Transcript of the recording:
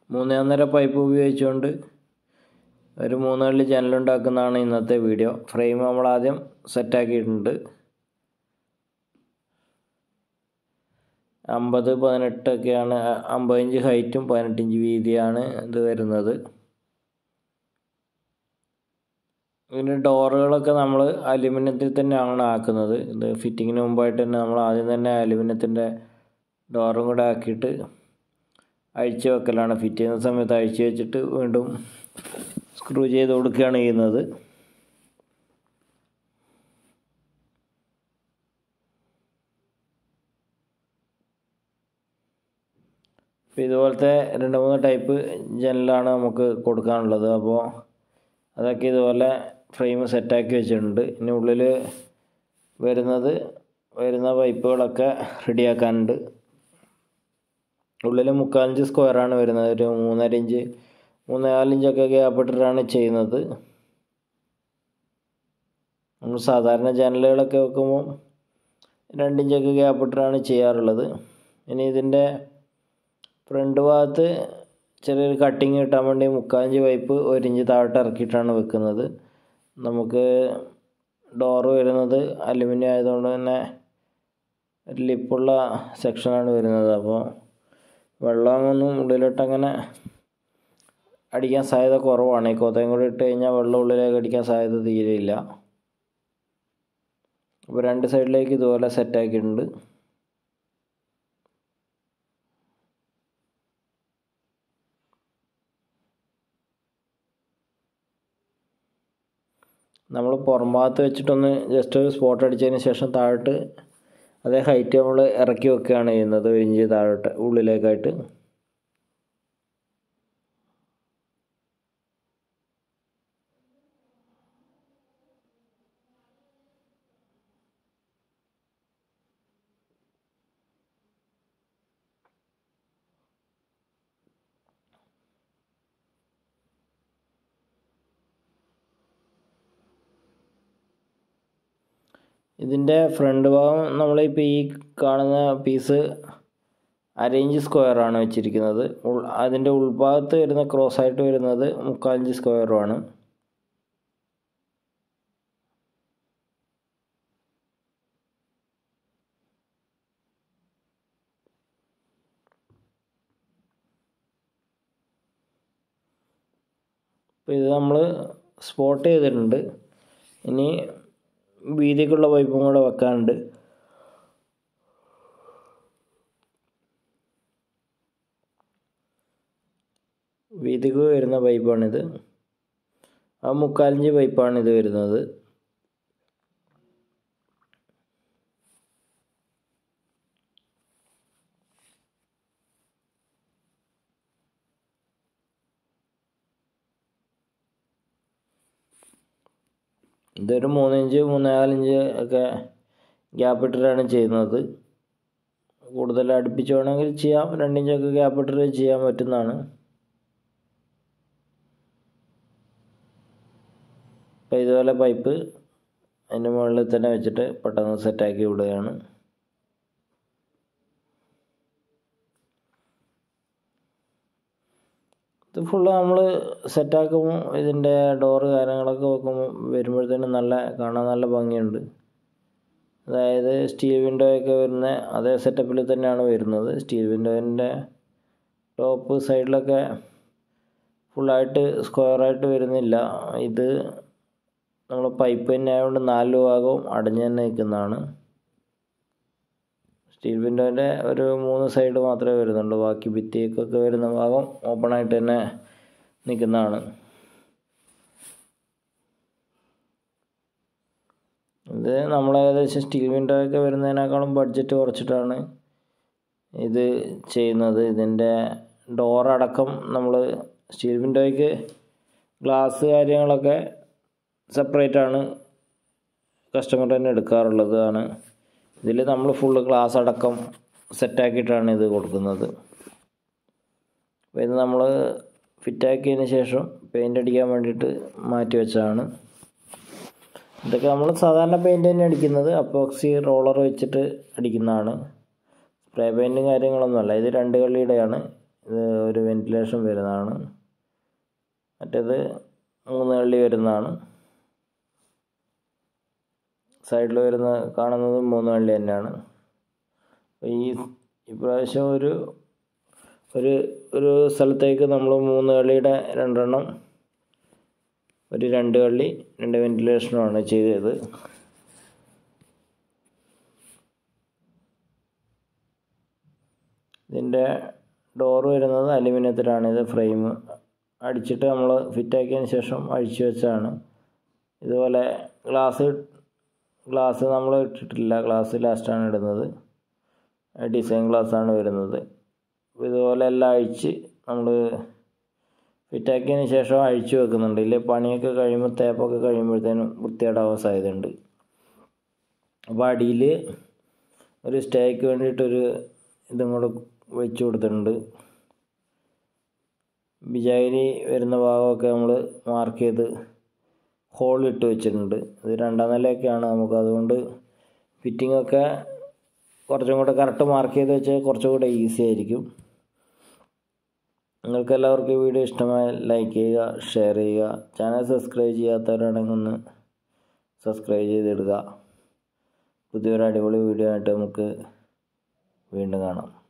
മൂന്ന് ഒന്നര പൈപ്പ് ഉപയോഗിച്ചുകൊണ്ട് ഒരു മൂന്ന് കള്ളി ജനലുണ്ടാക്കുന്നതാണ് ഇന്നത്തെ വീഡിയോ ഫ്രെയിം നമ്മൾ ആദ്യം സെറ്റാക്കിയിട്ടുണ്ട് അമ്പത് പതിനെട്ടൊക്കെയാണ് അമ്പത് ഇഞ്ച് ഹൈറ്റും പതിനെട്ട് ഇഞ്ച് വീതിയാണ് ഇത് വരുന്നത് പിന്നെ ഡോറുകളൊക്കെ നമ്മൾ അലുമിനിയത്തിൽ തന്നെയാണ് ആക്കുന്നത് ഇത് ഫിറ്റിങ്ങിന് മുമ്പായിട്ട് തന്നെ നമ്മൾ ആദ്യം തന്നെ അലുമിനിയത്തിൻ്റെ ഡോറും കൂടെ ആക്കിയിട്ട് അഴിച്ച് വെക്കലാണ് ഫിറ്റ് ചെയ്യുന്ന സമയത്ത് അഴിച്ച് വെച്ചിട്ട് വീണ്ടും സ്ക്രൂ ചെയ്ത് കൊടുക്കുകയാണ് ചെയ്യുന്നത് അപ്പോൾ ഇതുപോലത്തെ രണ്ട് മൂന്ന് ടൈപ്പ് ജനലാണ് നമുക്ക് കൊടുക്കാനുള്ളത് അപ്പോൾ അതൊക്കെ ഇതുപോലെ ഫ്രെയിം സെറ്റാക്കി വെച്ചിട്ടുണ്ട് ഇനി ഉള്ളിൽ വരുന്നത് വരുന്ന പൈപ്പുകളൊക്കെ റെഡിയാക്കാനുണ്ട് ഉള്ളിൽ മുക്കാലഞ്ച് സ്ക്വയറാണ് വരുന്നത് ഒരു മൂന്നര ഇഞ്ച് മൂന്നേകാലിഞ്ചൊക്കെ ഗ്യാപ്പ് ഇട്ടിട്ടാണ് ചെയ്യുന്നത് നമ്മൾ സാധാരണ ജനലുകളൊക്കെ വെക്കുമ്പോൾ രണ്ടിഞ്ചൊക്കെ ഗ്യാപ്പ് ഇട്ടിട്ടാണ് ചെയ്യാറുള്ളത് ഇനി ഇതിൻ്റെ ഫ്രണ്ട് ഭാഗത്ത് ചെറിയൊരു കട്ടിങ് കിട്ടാൻ വേണ്ടി മുക്കാഞ്ച് പൈപ്പ് ഒരു ഇഞ്ച് താഴോട്ട് ഇറക്കിയിട്ടാണ് വെക്കുന്നത് നമുക്ക് ഡോറ് വരുന്നത് അലുമിനിയം ആയതുകൊണ്ട് തന്നെ ഒരു ലിപ്പുള്ള സെക്ഷനാണ് വരുന്നത് അപ്പോൾ വെള്ളമൊന്നും ഉള്ളിലോട്ട് അങ്ങനെ അടിക്കാൻ സാധ്യത കുറവാണ് ഈ കൊതയും കൂടി ഇട്ട് കഴിഞ്ഞാൽ വെള്ളം ഉള്ളിലേക്ക് അടിക്കാൻ സാധ്യത തീരെയില്ല അപ്പോൾ രണ്ട് സൈഡിലേക്ക് ഇതുപോലെ സെറ്റാക്കിയിട്ടുണ്ട് നമ്മൾ പുറം ഭാഗത്ത് വെച്ചിട്ടൊന്ന് ജസ്റ്റ് ഒരു സ്പോട്ട് അടിച്ചതിന് ശേഷം താഴോട്ട് അതേ ഹൈറ്റ് നമ്മൾ ഇറക്കി വെക്കുകയാണ് ചെയ്യുന്നത് ഒരു ഇഞ്ച് താഴോട്ട് ഉള്ളിലേക്കായിട്ട് ഇതിൻ്റെ ഫ്രണ്ട് ഭാഗം നമ്മളിപ്പോൾ ഈ കാണുന്ന പീസ് അരയിഞ്ച് സ്ക്വയറാണ് വെച്ചിരിക്കുന്നത് അതിൻ്റെ ഉൾഭാഗത്ത് വരുന്ന ക്രോസ് ആയിട്ട് വരുന്നത് മുക്കാലിഞ്ച് സ്ക്വയറുമാണ് അപ്പോൾ ഇത് നമ്മൾ സ്പോട്ട് ചെയ്തിട്ടുണ്ട് ഇനി വീതിക്കുള്ള പൈപ്പും കൂടെ വെക്കാനുണ്ട് വീതിക്ക് വരുന്ന പൈപ്പാണിത് ആ മുക്കാലിഞ്ച് പൈപ്പാണ് ഇത് വരുന്നത് ഇതൊരു മൂന്നിഞ്ച് മൂന്നേകാലിഞ്ച് ഒക്കെ ഗ്യാപ്പ് ഇട്ടിട്ടാണ് ചെയ്യുന്നത് കൂടുതൽ അടുപ്പിച്ച് വേണമെങ്കിൽ ചെയ്യാം രണ്ടിഞ്ചൊക്കെ ഗ്യാപ്പ് ഇട്ടിട്ട് ചെയ്യാൻ പറ്റുന്നതാണ് അപ്പോൾ ഇതുപോലെ പൈപ്പ് അതിൻ്റെ മുകളിൽ തന്നെ വെച്ചിട്ട് പെട്ടെന്ന് സെറ്റാക്കി വിടുകയാണ് ഇത് ഫുള്ള് നമ്മൾ സെറ്റാക്കുമ്പോൾ ഇതിൻ്റെ ഡോറ് കാര്യങ്ങളൊക്കെ വെക്കുമ്പോൾ വരുമ്പോഴത്തേനും നല്ല കാണാൻ നല്ല ഭംഗിയുണ്ട് അതായത് സ്റ്റീൽ വിൻഡോയൊക്കെ വരുന്ന അതേ സെറ്റപ്പിൽ തന്നെയാണ് വരുന്നത് സ്റ്റീൽ വിൻഡോയിൻ്റെ ടോപ്പ് സൈഡിലൊക്കെ ഫുള്ളായിട്ട് സ്ക്വയറായിട്ട് വരുന്നില്ല ഇത് നമ്മൾ പൈപ്പ് തന്നെ ആയതുകൊണ്ട് നാല് ഭാഗവും അടഞ്ഞു തന്നെ നിൽക്കുന്നതാണ് സ്റ്റീൽ വിൻഡോൻ്റെ ഒരു മൂന്ന് സൈഡ് മാത്രമേ വരുന്നുള്ളൂ ബാക്കി ഭിത്തിയൊക്കെ വരുന്ന ഭാഗം ഓപ്പണായിട്ട് തന്നെ നിൽക്കുന്നതാണ് ഇത് നമ്മൾ ഏകദേശം സ്റ്റീൽ വിൻഡോ ഒക്കെ വരുന്നതിനേക്കാളും ബഡ്ജറ്റ് കുറച്ചിട്ടാണ് ഇത് ചെയ്യുന്നത് ഇതിൻ്റെ ഡോറടക്കം നമ്മൾ സ്റ്റീൽ വിൻഡോയ്ക്ക് ഗ്ലാസ് കാര്യങ്ങളൊക്കെ സെപ്പറേറ്റ് ആണ് കസ്റ്റമർ തന്നെ എടുക്കാറുള്ളത് ആണ് ഇതിൽ നമ്മൾ ഫുള്ള് ഗ്ലാസ് അടക്കം സെറ്റാക്കിയിട്ടാണ് ഇത് കൊടുക്കുന്നത് അപ്പോൾ ഇത് നമ്മൾ ഫിറ്റാക്കിയതിന് ശേഷം പെയിൻ്റ് അടിക്കാൻ വേണ്ടിയിട്ട് മാറ്റി വെച്ചതാണ് ഇതൊക്കെ നമ്മൾ സാധാരണ പെയിൻറ് തന്നെ അടിക്കുന്നത് അപ്പോക്സി റോളർ വെച്ചിട്ട് അടിക്കുന്നതാണ് സ്പ്രേ പെയിൻറ്റും കാര്യങ്ങളൊന്നുമല്ല ഇത് രണ്ട് കള്ളിയുടെയാണ് ഇത് ഒരു വെൻറ്റിലേഷൻ വരുന്നതാണ് മറ്റേത് മൂന്ന് കള്ളി വരുന്നതാണ് സൈഡിൽ വരുന്ന കാണുന്നത് മൂന്ന് കള്ളി തന്നെയാണ് അപ്പോൾ ഈ ഇപ്രാവശ്യം ഒരു ഒരു ഒരു സ്ഥലത്തേക്ക് നമ്മൾ മൂന്ന് കള്ളിയുടെ രണ്ടെണ്ണം ഒരു രണ്ട് കള്ളി രണ്ട് വെൻറ്റിലേഷനുമാണ് ചെയ്തത് ഇതിൻ്റെ ഡോറ് വരുന്നത് അലുമിനിയത്തിലാണ് ഇത് ഫ്രെയിം അടിച്ചിട്ട് നമ്മൾ ഫിറ്റാക്കിയതിന് ശേഷം അഴിച്ചു വെച്ചാണ് ഇതുപോലെ ഗ്ലാസ് ഗ്ലാസ് നമ്മൾ ഇട്ടിട്ടില്ല ഗ്ലാസ് ലാസ്റ്റാണ് ഇടുന്നത് ഡിസൈൻ ഗ്ലാസ്സാണ് വരുന്നത് ഇതുപോലെ എല്ലാം അഴിച്ച് നമ്മൾ ഫിറ്റാക്കിയതിന് ശേഷം അഴിച്ചു വെക്കുന്നുണ്ട് ഇല്ലേ പണിയൊക്കെ കഴിയുമ്പോൾ തേപ്പൊക്കെ കഴിയുമ്പോഴത്തേനും വൃത്തികേടാവാൻ സാധ്യതയുണ്ട് അപ്പോൾ അടിയിൽ ഒരു സ്റ്റേക്ക് വേണ്ടിയിട്ടൊരു ഇതും കൂടെ വെച്ച് കൊടുത്തിട്ടുണ്ട് ബിജാഗിരി വരുന്ന ഭാഗമൊക്കെ നമ്മൾ മാർക്ക് ചെയ്ത് ഹോൾ ഇട്ട് വെച്ചിട്ടുണ്ട് ഇത് രണ്ടാം നിലയൊക്കെയാണ് നമുക്ക് അതുകൊണ്ട് ഫിറ്റിംഗ് ഒക്കെ കുറച്ചും കൂടെ കറക്റ്റ് മാർക്ക് ചെയ്ത് വെച്ചാൽ കുറച്ചും കൂടെ ഈസി ആയിരിക്കും നിങ്ങൾക്ക് എല്ലാവർക്കും ഈ വീഡിയോ ഇഷ്ടമായ ലൈക്ക് ചെയ്യുക ഷെയർ ചെയ്യുക ചാനൽ സബ്സ്ക്രൈബ് ചെയ്യാത്തവരാണെങ്കിൽ ഒന്ന് സബ്സ്ക്രൈബ് ചെയ്തിടുക പുതിയൊരു അടിപൊളി വീഡിയോ ആയിട്ട് നമുക്ക് വീണ്ടും കാണാം